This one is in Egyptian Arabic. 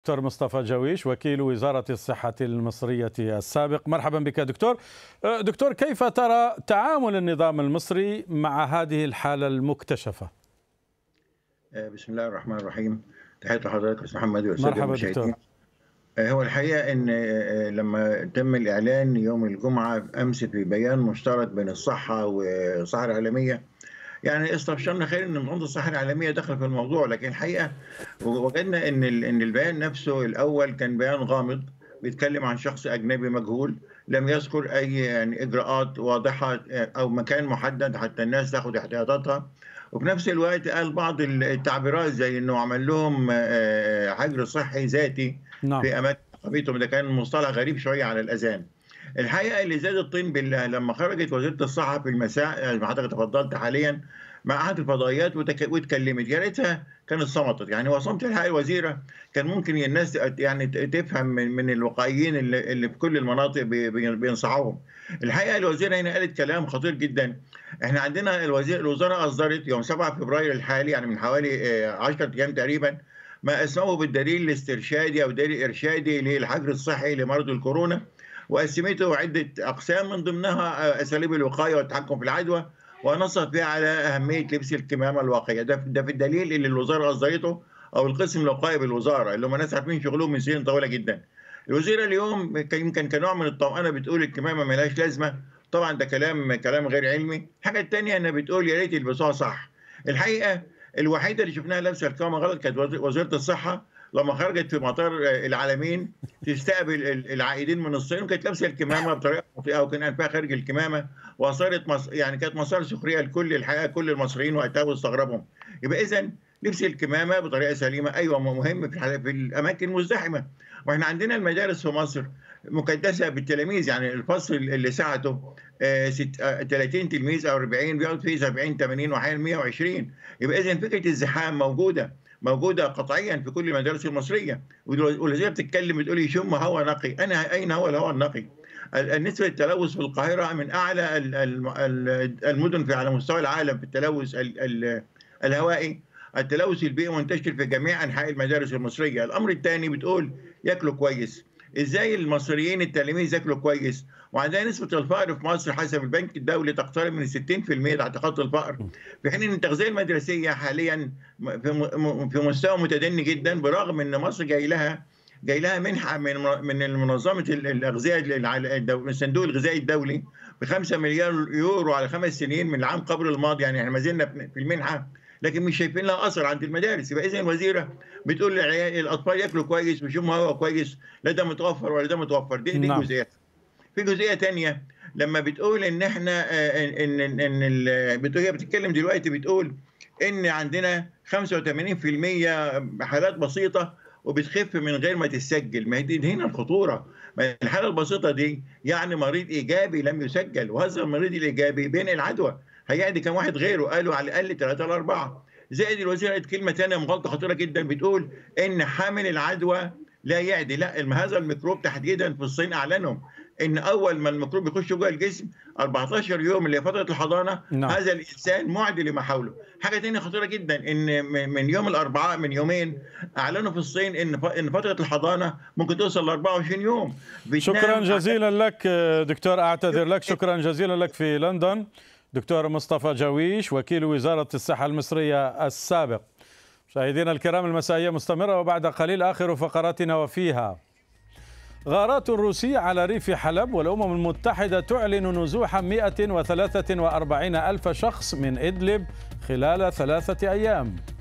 دكتور مصطفى جويش وكيل وزارة الصحة المصرية السابق مرحبا بك دكتور دكتور كيف ترى تعامل النظام المصري مع هذه الحالة المكتشفة بسم الله الرحمن الرحيم تحية لحضرتك استاذ محمد مرحبا دكتور هو الحقيقة أن لما تم الإعلان يوم الجمعة أمس في بيان مشترك بين الصحة والصحة العالمية يعني استبشرنا خير ان منظمه الصحه العالميه دخل في الموضوع لكن الحقيقه وجدنا ان ان البيان نفسه الاول كان بيان غامض بيتكلم عن شخص اجنبي مجهول لم يذكر اي يعني اجراءات واضحه او مكان محدد حتى الناس تاخد احتياطاتها وفي نفس الوقت قال بعض التعبيرات زي انه عمل لهم حجر صحي ذاتي نعم. في اماكن قبيتهم ده كان مصطلح غريب شويه على الاذان الحقيقه اللي زاد الطين بالله لما خرجت وزيره الصحه في المساء زي ما حضرتك تفضلت حاليا مع احد الفضائيات واتكلمت يا ريتها كانت صمتت يعني هو صمت الحقيقه الوزيره كان ممكن الناس يعني تفهم من, من الوقائيين اللي, اللي في كل المناطق بينصحوهم الحقيقه الوزيره هنا قالت كلام خطير جدا احنا عندنا الوزير الوزاره اصدرت يوم 7 فبراير الحالي يعني من حوالي 10 ايام تقريبا ما اسموه بالدليل الاسترشادي او دليل ارشادي للحجر الصحي لمرض الكورونا وقسمته عدة أقسام من ضمنها أساليب الوقاية والتحكم في العدوى ونصت فيها على أهمية لبس الكمامة الواقية ده, ده في الدليل اللي الوزارة أصدرته أو القسم الوقائي بالوزارة اللي هم ناس عارفين شغلهم من سنين طويلة جدا الوزيرة اليوم يمكن كنوع من الطمأنة بتقول الكمامة ملهاش لازمة طبعا ده كلام كلام غير علمي الحاجة الثانية أنها بتقول يا ريت يلبسوها صح الحقيقة الوحيدة اللي شفناها لابسة الكمامة غلط كانت وزيرة الصحة لما خرجت في مطار العالمين تستقبل العائدين من الصين وكانت لابسه الكمامه بطريقه مطيئه وكان انفها خارج الكمامه واثارت مص... يعني كانت مسار سخريه لكل الحقيقه كل المصريين وقتها واستغربهم يبقى اذا لبس الكمامه بطريقه سليمه ايوه مهم في, الحل... في الاماكن المزدحمه واحنا عندنا المدارس في مصر مكدسه بالتلاميذ يعني الفصل اللي ساعته آه ست... آه 30 تلميذ او 40 بيقعد فيه 70 80 واحيانا 120 يبقى اذا فكره الزحام موجوده موجوده قطعيا في كل المدارس المصريه والوزيره بتتكلم بتقول يشم هواء نقي انا اين هو الهواء النقي نسبه التلوث في القاهره من اعلى المدن في على مستوى العالم في التلوث الهوائي التلوث البيئي منتشر في جميع انحاء المدارس المصريه الامر الثاني بتقول ياكلوا كويس ازاي المصريين التلاميذ ياكلوا كويس وعندنا نسبه الفقر في مصر حسب البنك الدولي تقترب من 60% تحت خط الفقر في حين ان التغذيه المدرسيه حاليا في مستوى متدني جدا برغم ان مصر جاي لها جاي لها منحه من من منظمه الاغذيه من الصندوق الغذائي الدولي ب 5 مليار يورو على خمس سنين من العام قبل الماضي يعني احنا ما زلنا في المنحه لكن مش شايفين لها اثر عند المدارس يبقى اذا الوزيره بتقول للعيال الاطفال ياكلوا كويس ويشموا هواء كويس لا ده متوفر ولا ده متوفر دي, دي نعم. جزئيه في جزئيه ثانيه لما بتقول ان احنا ان ان, إن بتقول هي بتتكلم دلوقتي بتقول ان عندنا 85% حالات بسيطه وبتخف من غير ما تسجل ما دي هنا الخطوره الحاله البسيطه دي يعني مريض ايجابي لم يسجل وهذا المريض الايجابي بينقل العدوى هيعدي كم واحد غيره قالوا على الاقل ثلاثه ولا اربعه زائد الوزيره قالت كلمه ثانيه مغالطه خطيره جدا بتقول ان حامل العدوى لا يعدي لا هذا الميكروب تحديدا في الصين اعلنوا ان اول ما الميكروب يخش جوه الجسم 14 يوم اللي هي فتره الحضانه نعم. هذا الانسان معدي لما حوله حاجه ثانيه خطيره جدا ان من يوم الاربعاء من يومين اعلنوا في الصين ان ان فتره الحضانه ممكن توصل ل 24 يوم شكرا جزيلا لك دكتور اعتذر لك شكرا جزيلا لك في لندن دكتور مصطفى جويش وكيل وزاره الصحه المصريه السابق مشاهدينا الكرام المسائيه مستمره وبعد قليل اخر فقراتنا وفيها غارات روسية على ريف حلب والأمم المتحدة تعلن نزوح 143 ألف شخص من إدلب خلال ثلاثة أيام